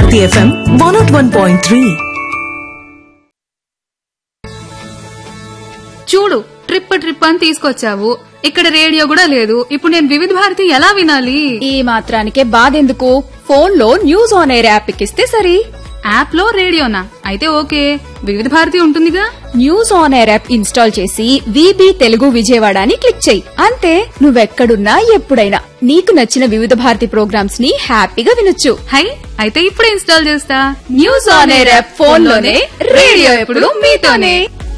Bharati FM one naught one point three చూడు trip trip అని తీసుకొచ్చావు ఇక్కడ రేడియో కూడా లేదు ఇప్పుడు నేను వివిధ భారతి ఎలా వినాలి ఈ మాత్రానికే బాధెందుకు ఫోన్ లో న్యూస్ ఆన్ ఎయిర్ యాప్ ఎక్కిస్తే సరి యాప్ లో రేడియోనా అయితే ఓకే వివిధ భారతి ఉంటుందిగా news on air app install చేసి విబి తెలుగు విజయవాడ అని క్లిక్ చేయి అంతే నువ్వెక్కడున్నా ఎప్పుడైనా నీకు నచ్చిన వివిధ భారతి ప్రోగ్రామ్స్ ని హ్యాపీగా వినొచ్చు హై అయితే ఇప్పుడే ఇన్స్టాల్ చేస్తా news on air app phone లోనే రేడియో ఎప్పుడు మీతోనే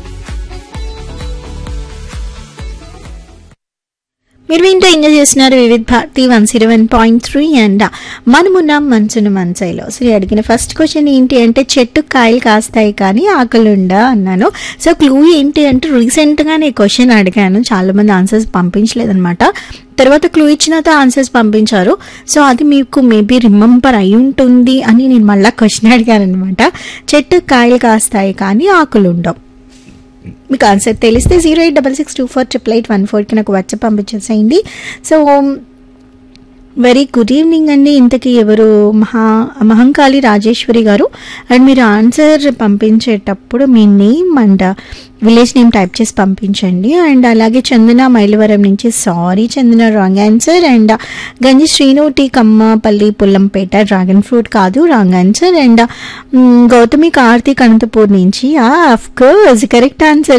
మీరు వింటూ ఎంజాయ్ చేస్తున్నారు Vividh Bharati one zero one point three and మనమున్న మంచును మంచైలో సో నేను అడిగిన ఫస్ట్ క్వశ్చన్ ఏంటి అంటే చెట్టు కాయలు కాస్తాయి కానీ ఆకలుండా అన్నాను సో క్లూ ఏంటి అంటే రీసెంట్గానే ఈ క్వశ్చన్ అడిగాను చాలా మంది ఆన్సర్స్ పంపించలేదన్నమాట తర్వాత క్లూ ఇచ్చిన ఆన్సర్స్ పంపించారు సో అది మీకు మేబీ రిమెంబర్ అయి ఉంటుంది అని నేను మళ్ళీ క్వశ్చన్ అడిగాను అనమాట చెట్టు కాయలు కాస్తాయి కానీ ఆకులుండవు మీకు ఆన్సర్ తెలిస్తే zero eight double six two four triple eight one ఫోర్కి నాకు వాట్సాప్ పంపించేసేయండి సో వెరీ గుడ్ ఈవినింగ్ అండి ఇంతకీ ఎవరు మహా మహంకాళి రాజేశ్వరి గారు అండ్ మీరు ఆన్సర్ పంపించేటప్పుడు మీ name and village name type చేసి పంపించండి అండ్ అలాగే చందన మైలవరం నుంచి sorry Chandana wrong answer and Ganji Srinu T Kammapalli Pullampet dragon fruit కాదు wrong answer and Gautami Karthik Anantapur నుంచి ఆఫ్ కోర్స్ కరెక్ట్ ఆన్సర్